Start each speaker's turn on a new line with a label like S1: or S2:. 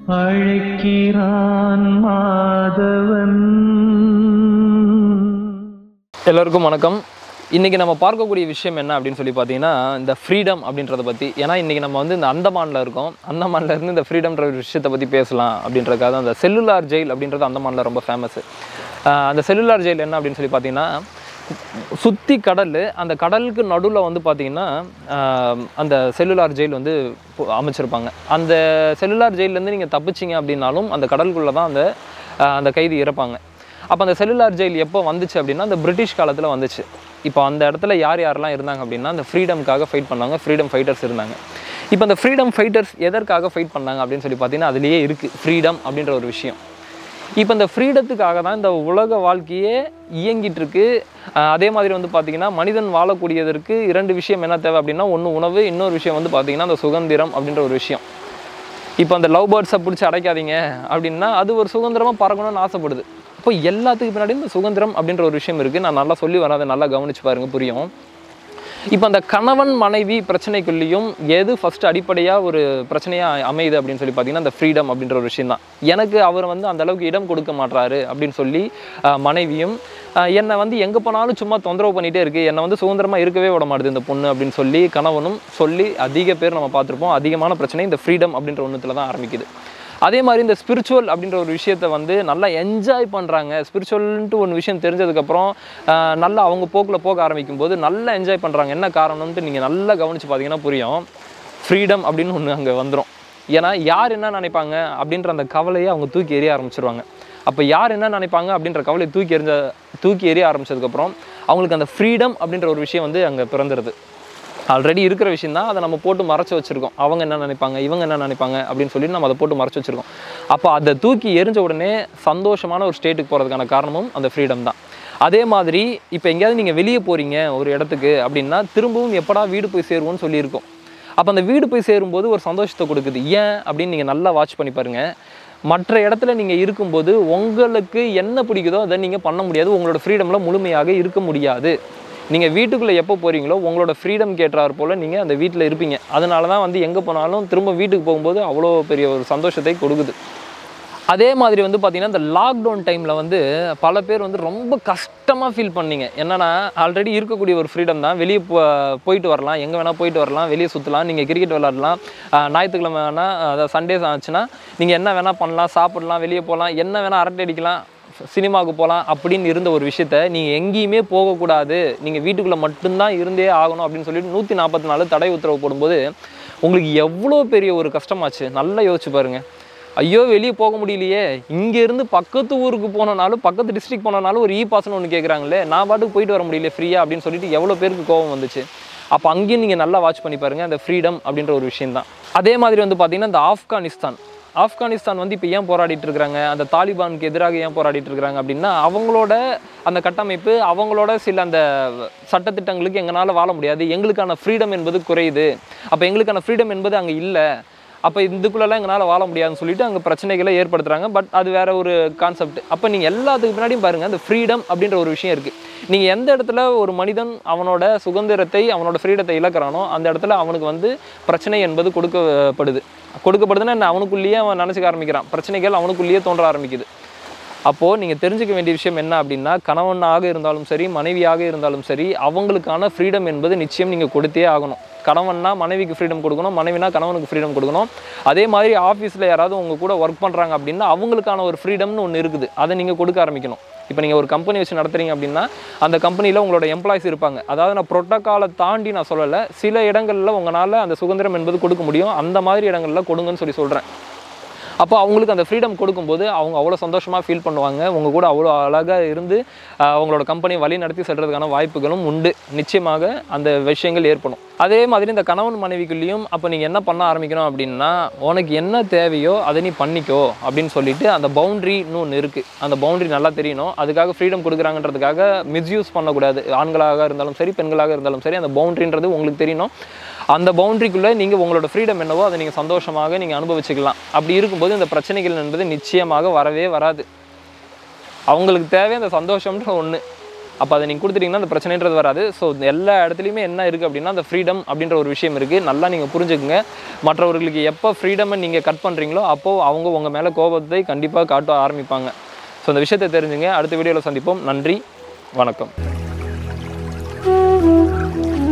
S1: அழைக்கிறான் மாதவன்
S2: எல்லோருக்கும் வணக்கம் இன்றைக்கி நம்ம பார்க்கக்கூடிய விஷயம் என்ன அப்படின்னு சொல்லி பார்த்தீங்கன்னா இந்த ஃப்ரீடம் அப்படின்றத பற்றி ஏன்னா இன்றைக்கி நம்ம வந்து இந்த அந்தமானில் இருக்கோம் அந்தமான்ல இருந்து இந்த ஃப்ரீடம்ன்ற ஒரு விஷயத்தை பற்றி பேசலாம் அப்படின்றதுக்காக அந்த செல்லுலார் ஜெயில் அப்படின்றது அந்தமானில் ரொம்ப ஃபேமஸ் அந்த செல்லுலார் ஜெயில் என்ன அப்படின்னு சொல்லி பார்த்தீங்கன்னா சுற்றி கடல் அந்த கடலுக்கு நடுவில் வந்து பார்த்தீங்கன்னா ஆஹ், அந்த செல்லுலார் ஜெயில் வந்து பு- அமைச்சிருப்பாங்க அந்த செல்லுலார் ஜெயிலேருந்து நீங்கள் தப்பிச்சிங்க அப்படின்னாலும் அந்த கடலுக்குள்ளே தான் அந்த ஆஹ், அந்த கைதி இறப்பாங்க அப்போ அந்த செல்லுலார் ஜெயில் எப்போ வந்துச்சு அப்படின்னா அந்த பிரிட்டிஷ் காலத்தில் வந்துச்சு இப்போ அந்த இடத்துல யார் யாரெல்லாம் இருந்தாங்க அப்படின்னா அந்த ஃப்ரீடம்காக ஃபைட் பண்ணாங்க ஃப்ரீடம் ஃபைட்டர்ஸ் இருந்தாங்க இப்போ அந்த ஃப்ரீடம் ஃபைட்டர்ஸ் எதற்காக ஃபைட் பண்ணாங்க அப்படின்னு சொல்லி பார்த்தீங்கன்னா அதுலேயே இருக்குது ஃப்ரீடம் அப்படின்ற ஒரு விஷயம் இப்போ இந்த ஃப்ரீடத்துக்காக தான் இந்த உலக வாழ்க்கையே இயங்கிட்டு இருக்கு அஹ் அதே மாதிரி வந்து பார்த்தீங்கன்னா மனிதன் வாழக்கூடியதற்கு இரண்டு விஷயம் என்ன தேவை அப்படின்னா ஒன்று உணவு இன்னொரு விஷயம் வந்து பார்த்தீங்கன்னா அந்த சுதந்திரம் அப்படின்ற ஒரு விஷயம் இப்போ அந்த லவ் பேர்ட்ஸை பிடிச்சி அடைக்காதீங்க அப்படின்னா அது ஒரு சுதந்திரமாக பறக்கணும்னு ஆசைப்படுது இப்போ எல்லாத்துக்கு பின்னாடி இந்த சுதந்திரம் அப்படின்ற ஒரு விஷயம் இருக்குது நான் நல்லா சொல்லி வரேன் அதை நல்லா கவனிச்சு பாருங்க புரியும் இப்போ அந்த கணவன் மனைவி பிரச்சனைக்குள்ளேயும் எது ஃபர்ஸ்ட் அடிப்படையாக ஒரு பிரச்சனையாக அமையுது அப்படின்னு சொல்லி பார்த்தீங்கன்னா அந்த ஃப்ரீடம் அப்படின்ற ஒரு விஷயம் தான் எனக்கு அவர் வந்து அந்த அளவுக்கு இடம் கொடுக்க மாட்றாரு அப்படின்னு சொல்லி ஆஹ், மனைவியும் ஆஹ், என்னை வந்து எங்கே போனாலும் சும்மா தொந்தரவு பண்ணிகிட்டே இருக்கு என்னை வந்து சுதந்திரமாக இருக்கவே விட மாட்டுது இந்த பொண்ணு அப்படின்னு சொல்லி கணவனும் சொல்லி அதிக பேர் நம்ம பார்த்துருப்போம் அதிகமான பிரச்சனை இந்த ஃப்ரீடம் அப்படின்ற ஒன்றுத்துல தான் ஆரம்பிக்குது அதே மாதிரி இந்த ஸ்பிரிச்சுவல் அப்படின்ற ஒரு விஷயத்தை வந்து நல்லா என்ஜாய் பண்ணுறாங்க ஸ்பிரிச்சுவல்ன்ட்டு ஒரு விஷயம் தெரிஞ்சதுக்கப்புறம் ஆஹ், நல்லா அவங்க போக்கில் போக ஆரம்பிக்கும் போது நல்லா என்ஜாய் பண்ணுறாங்க என்ன காரணம்ன்ட்டு நீங்கள் நல்லா கவனித்து பார்த்தீங்கன்னா புரியும் ஃப்ரீடம் அப்படின்னு ஒன்று அங்கே வந்துடும் ஏன்னா யார் என்ன நினைப்பாங்க அப்படின்ற அந்த கவலையை அவங்க தூக்கி எறிய ஆரம்பிச்சிருவாங்க அப்போ யார் என்ன நினைப்பாங்க அப்படின்ற கவலையை தூக்கி எறிஞ்ச தூக்கி எறிய ஆரம்பிச்சதுக்கப்புறம் அவங்களுக்கு அந்த ஃப்ரீடம் அப்படின்ற ஒரு விஷயம் வந்து அங்கே பிறந்துருது ஆல்ரெடி இருக்கிற விஷயம் தான் அதை நம்ம போட்டு மறைச்சு வச்சிருக்கோம் அவங்க என்ன நினைப்பாங்க இவங்க என்ன நினைப்பாங்க அப்படின்னு சொல்லி நம்ம அதை போட்டு மறைச்சு வச்சிருக்கோம் அப்போ அதை தூக்கி எரிஞ்ச உடனே சந்தோஷமான ஒரு ஸ்டேட்டுக்கு போகிறதுக்கான காரணமும் அந்த ஃப்ரீடம் தான் அதே மாதிரி இப்போ எங்கேயாவது நீங்கள் வெளியே போகிறீங்க ஒரு இடத்துக்கு அப்படின்னா திரும்பவும் எப்படா வீடு போய் சேருவோம்னு சொல்லியிருக்கோம் அப்போ அந்த வீடு போய் சேரும்போது ஒரு சந்தோஷத்தை கொடுக்குது ஏன் அப்படின்னு நீங்கள் நல்லா வாட்ச் பண்ணி பாருங்க மற்ற இடத்துல நீங்கள் இருக்கும்போது உங்களுக்கு என்ன பிடிக்குதோ அதை நீங்கள் பண்ண முடியாது உங்களோட ஃப்ரீடமில் முழுமையாக இருக்க முடியாது நீங்கள் வீட்டுக்குள்ளே எப்போ போகிறீங்களோ உங்களோட ஃப்ரீடம் கேட்டார் போல் நீங்கள் அந்த வீட்டில் இருப்பீங்க அதனால தான் வந்து எங்கே போனாலும் திரும்ப வீட்டுக்கு போகும்போது அவ்வளோ பெரிய ஒரு சந்தோஷத்தை கொடுக்குது அதே மாதிரி வந்து பார்த்தீங்கன்னா இந்த லாக்டவுன் டைமில் வந்து பல பேர் வந்து ரொம்ப கஷ்டமாக ஃபீல் பண்ணீங்க என்னன்னா ஆல்ரெடி இருக்கக்கூடிய ஒரு ஃப்ரீடம் தான் வெளியே போ போயிட்டு வரலாம் எங்கே வேணால் போயிட்டு வரலாம் வெளியே சுற்றலாம் நீங்கள் கிரிக்கெட் விளாடலாம் ஆஹ் ஞாயிற்றுக்கிழமை வேணால் அதாவது சண்டேஸ் ஆச்சுன்னா நீங்கள் என்ன வேணால் பண்ணலாம் சாப்பிடலாம் வெளியே போகலாம் என்ன வேணால் அரட்டை அடிக்கலாம் சினிமாவுக்கு போகலாம் அப்படின்னு இருந்த ஒரு விஷயத்த நீங்கள் எங்கேயுமே போகக்கூடாது நீங்கள் வீட்டுக்குள்ளே மட்டும்தான் இருந்தே ஆகணும் அப்படின்னு சொல்லிட்டு நூற்றி நாற்பத்தி நாலு தடை உத்தரவு போடும்போது உங்களுக்கு எவ்வளோ பெரிய ஒரு கஷ்டமாச்சு நல்லா யோசிச்சு பாருங்க ஐயோ வெளியே போக முடியலையே இங்கேருந்து பக்கத்து ஊருக்கு போனனாலும் பக்கத்து டிஸ்ட்ரிக்ட் போனனாலும் ஒரு இ பாஸ்னு ஒன்று கேட்குறாங்களே நான் பாட்டுக்கு போயிட்டு வர முடியல ஃப்ரீயா அப்படின்னு சொல்லிட்டு எவ்வளோ பேருக்கு கோவம் வந்துச்சு அப்போ அங்கேயும் நீங்கள் நல்லா வாட்ச் பண்ணி பாருங்கள் அந்த ஃப்ரீடம் அப்படின்ற ஒரு விஷயம் தான் அதே மாதிரி வந்து பார்த்தீங்கன்னா இந்த ஆப்கானிஸ்தான் ஆப்கானிஸ்தான் வந்து இப்போ ஏன் போராடிட்டு இருக்காங்க அந்த தாலிபானுக்கு எதிராக ஏன் போராடிட்டு இருக்காங்க அப்படின்னா அவங்களோட அந்த கட்டமைப்பு அவங்களோட சில அந்த சட்டத்திட்டங்களுக்கு எங்களால் வாழ முடியாது எங்களுக்கான ஃப்ரீடம் என்பது குறையுது அப்போ எங்களுக்கான ஃப்ரீடம் என்பது அங்கே இல்லை அப்போ இதுக்குள்ளெல்லாம் எங்களால் வாழ முடியாதுன்னு சொல்லிட்டு அங்கே பிரச்சனைகளை ஏற்படுத்துகிறாங்க பட் அது வேற ஒரு கான்செப்ட் அப்போ நீங்கள் எல்லாத்துக்கு பின்னாடியும் பாருங்கள் அந்த ஃப்ரீடம் அப்படின்ற ஒரு விஷயம் இருக்குது நீங்கள் எந்த இடத்துல ஒரு மனிதன் அவனோட சுதந்திரத்தை அவனோட ஃப்ரீடத்தை இழக்கிறானோ அந்த இடத்துல அவனுக்கு வந்து பிரச்சனை என்பது கொடுக்கப்படுது கொடுக்கப்படுதுன்னா என்ன அவனுக்குள்ளேயே அவன் நினச்சிக்க ஆரம்பிக்கிறான் பிரச்சனைகள் அவனுக்குள்ளேயே தோன்ற ஆரம்பிக்குது அப்போது நீங்கள் தெரிஞ்சுக்க வேண்டிய விஷயம் என்ன அப்படின்னா கணவனாக இருந்தாலும் சரி மனைவியாக இருந்தாலும் சரி அவங்களுக்கான ஃப்ரீடம் என்பது நிச்சயம் நீங்கள் கொடுத்தே ஆகணும் கணவன்னா மனைவிக்கு ஃப்ரீடம் கொடுக்கணும் மனைவினா கணவனுக்கு ஃப்ரீடம் கொடுக்கணும் அதே மாதிரி ஆஃபீஸில் யாராவது உங்கள் கூட ஒர்க் பண்ணுறாங்க அப்படின்னா அவங்களுக்கான ஒரு ஃப்ரீடம்னு ஒன்று இருக்குது அதை நீங்கள் கொடுக்க ஆரம்பிக்கணும் இப்போ நீங்கள் ஒரு கம்பெனி வச்சு நடத்துறீங்க அப்படின்னா அந்த கம்பெனியில் உங்களோட எம்ப்ளாயிஸ் இருப்பாங்க அதாவது நான் ப்ரோட்டோக்காலை தாண்டி நான் சொல்லலை சில இடங்களில் உங்களால் அந்த சுதந்திரம் என்பது கொடுக்க முடியும் அந்த மாதிரி இடங்களில் கொடுங்கன்னு சொல்லி சொல்கிறேன் அப்போ அவங்களுக்கு அந்த ஃப்ரீடம் கொடுக்கும்போது அவங்க அவ்வளோ சந்தோஷமாக ஃபீல் பண்ணுவாங்க உங்க கூட அவ்வளோ அழகாக இருந்து ஆஹ், அவங்களோட கம்பெனி வழி நடத்தி செல்றதுக்கான வாய்ப்புகளும் உண்டு நிச்சயமாக அந்த விஷயங்கள் ஏற்படும் அதே மாதிரி இந்த கணவன் மனைவிக்குள்ளேயும் அப்போ நீங்கள் என்ன பண்ண ஆரம்பிக்கணும் அப்படின்னா உனக்கு என்ன தேவையோ அதை நீ பண்ணிக்கோ அப்படின்னு சொல்லிட்டு அந்த பவுண்ட்ரின்னு ஒன்று இருக்குது அந்த பவுண்ட்ரி நல்லா தெரியணும் அதுக்காக ஃப்ரீடம் கொடுக்குறாங்கன்றதுக்காக மிஸ்யூஸ் பண்ணக்கூடாது ஆண்களாக இருந்தாலும் சரி பெண்களாக இருந்தாலும் சரி அந்த பவுண்ட்ரின்றது உங்களுக்கு தெரியணும் அந்த பவுண்டரிக்குள்ளே நீங்கள் உங்களோட ஃப்ரீடம் என்னவோ அதை நீங்கள் சந்தோஷமாக நீங்கள் அனுபவிச்சுக்கலாம் அப்படி இருக்கும்போது இந்த பிரச்சனைகள் என்பது நிச்சயமாக வரவே வராது அவங்களுக்கு தேவை அந்த சந்தோஷம்ன்ற ஒன்று அப்போ அதை நீங்கள் கொடுத்துட்டீங்கன்னா அந்த பிரச்சனைன்றது வராது ஸோ எல்லா இடத்துலையுமே என்ன இருக்குது அப்படின்னா அந்த ஃப்ரீடம் அப்படின்ற ஒரு விஷயம் இருக்குது நல்லா நீங்கள் புரிஞ்சுக்குங்க மற்றவர்களுக்கு எப்போ ஃப்ரீடமை நீங்கள் கட் பண்ணுறீங்களோ அப்போது அவங்க உங்கள் மேலே கோபத்தை கண்டிப்பாக காட்ட ஆரம்பிப்பாங்க ஸோ அந்த விஷயத்தை தெரிஞ்சுங்க அடுத்த வீடியோவில் சந்திப்போம் நன்றி வணக்கம்